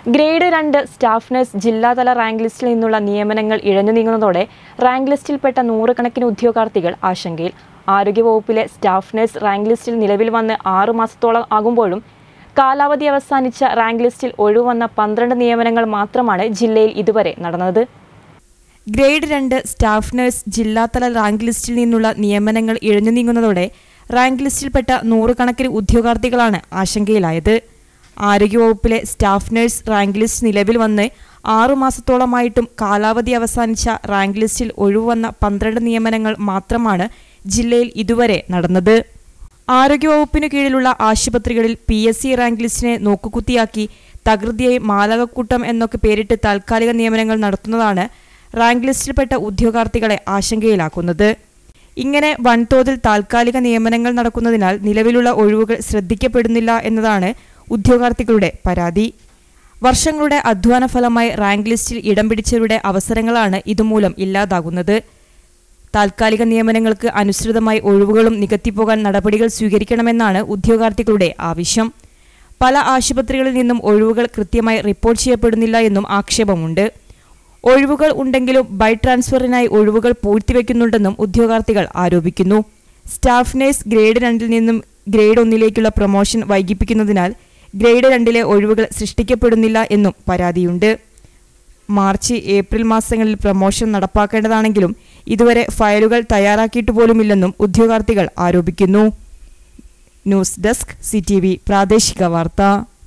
grade രണ്ട് staff nurse ജില്ലാതല rank ലിസ്റ്റിൽ നിന്നുള്ള നിയമനങ്ങൾ ഇഴഞ്ഞു നീങ്ങുന്നതോടെ റാങ്ക് ലിസ്റ്റിൽപ്പെട്ട നൂറുകണക്കിന് ഉദ്യോഗാർത്ഥികൾ ആശങ്കയിൽ ആരോഗ്യവകുപ്പിലെ സ്റ്റാഫ് നഴ്സ് റാങ്ക് ലിസ്റ്റിൽ നിലവിൽ വന്ന് ആറു മാസത്തോളം ആകുമ്പോഴും കാലാവധി അവസാനിച്ച റാങ്ക് ലിസ്റ്റിൽ ഒഴിവന്ന പന്ത്രണ്ട് നിയമനങ്ങൾ മാത്രമാണ് ജില്ലയിൽ ഇതുവരെ നടന്നത് ഗ്രേഡ് രണ്ട് സ്റ്റാഫ് നഴ്സ് ജില്ലാതല റാങ്ക് ലിസ്റ്റിൽ നിന്നുള്ള നിയമനങ്ങൾ ഇഴഞ്ഞു നീങ്ങുന്നതോടെ റാങ്ക് ലിസ്റ്റിൽപ്പെട്ട നൂറുകണക്കിന് ഉദ്യോഗാർത്ഥികളാണ് ആശങ്കയിലായത് ആരോഗ്യവകുപ്പിലെ സ്റ്റാഫ് നഴ്സ് റാങ്ക് ലിസ്റ്റ് നിലവിൽ വന്ന് ആറു മാസത്തോളമായിട്ടും കാലാവധി അവസാനിച്ച റാങ്ക് ലിസ്റ്റിൽ ഒഴിവന്ന പന്ത്രണ്ട് നിയമനങ്ങൾ മാത്രമാണ് ജില്ലയിൽ ഇതുവരെ നടന്നത് ആരോഗ്യവകുപ്പിനു കീഴിലുള്ള ആശുപത്രികളിൽ പി എസ് സി റാങ്ക് ലിസ്റ്റിനെ നോക്കുകുത്തിയാക്കി തകൃതിയായി മാലകക്കൂട്ടം എന്നൊക്കെ പേരിട്ട് താൽക്കാലിക നിയമനങ്ങൾ നടത്തുന്നതാണ് റാങ്ക് ലിസ്റ്റിൽപ്പെട്ട ഉദ്യോഗാർത്ഥികളെ ആശങ്കയിലാക്കുന്നത് ഇങ്ങനെ വൻതോതിൽ താൽക്കാലിക നിയമനങ്ങൾ നടക്കുന്നതിനാൽ നിലവിലുള്ള ഒഴിവുകൾ ശ്രദ്ധിക്കപ്പെടുന്നില്ല എന്നതാണ് ഉദ്യോഗാർത്ഥികളുടെ പരാതി വർഷങ്ങളുടെ അധ്വാന ഫലമായി റാങ്ക് ലിസ്റ്റിൽ ഇടം പിടിച്ചവരുടെ അവസരങ്ങളാണ് ഇതുമൂലം ഇല്ലാതാകുന്നത് താൽക്കാലിക നിയമനങ്ങൾക്ക് അനുസൃതമായി ഒഴിവുകളും നികത്തിപ്പോകാൻ നടപടികൾ സ്വീകരിക്കണമെന്നാണ് ഉദ്യോഗാർത്ഥികളുടെ ആവശ്യം പല ആശുപത്രികളിൽ നിന്നും ഒഴിവുകൾ കൃത്യമായി റിപ്പോർട്ട് ചെയ്യപ്പെടുന്നില്ല എന്നും ആക്ഷേപമുണ്ട് ഒഴിവുകൾ ഉണ്ടെങ്കിലും ബൈ ട്രാൻസ്ഫറിനായി ഒഴിവുകൾ പൂഴ്ത്തിവെക്കുന്നുണ്ടെന്നും ഉദ്യോഗാർത്ഥികൾ ആരോപിക്കുന്നു സ്റ്റാഫ് നഴ്സ് ഗ്രേഡ് രണ്ടിൽ നിന്നും ഗ്രേഡ് ഒന്നിലേക്കുള്ള പ്രൊമോഷൻ വൈകിപ്പിക്കുന്നതിനാൽ ഗ്രേഡ് രണ്ടിലെ ഒഴിവുകൾ സൃഷ്ടിക്കപ്പെടുന്നില്ല എന്നും പരാതിയുണ്ട് മാർച്ച് ഏപ്രിൽ മാസങ്ങളിൽ പ്രൊമോഷൻ നടപ്പാക്കേണ്ടതാണെങ്കിലും ഇതുവരെ ഫയലുകൾ തയ്യാറാക്കിയിട്ട് പോലുമില്ലെന്നും ഉദ്യോഗാർത്ഥികൾ ആരോപിക്കുന്നു ന്യൂസ് ഡെസ്ക് സി പ്രാദേശിക വാർത്ത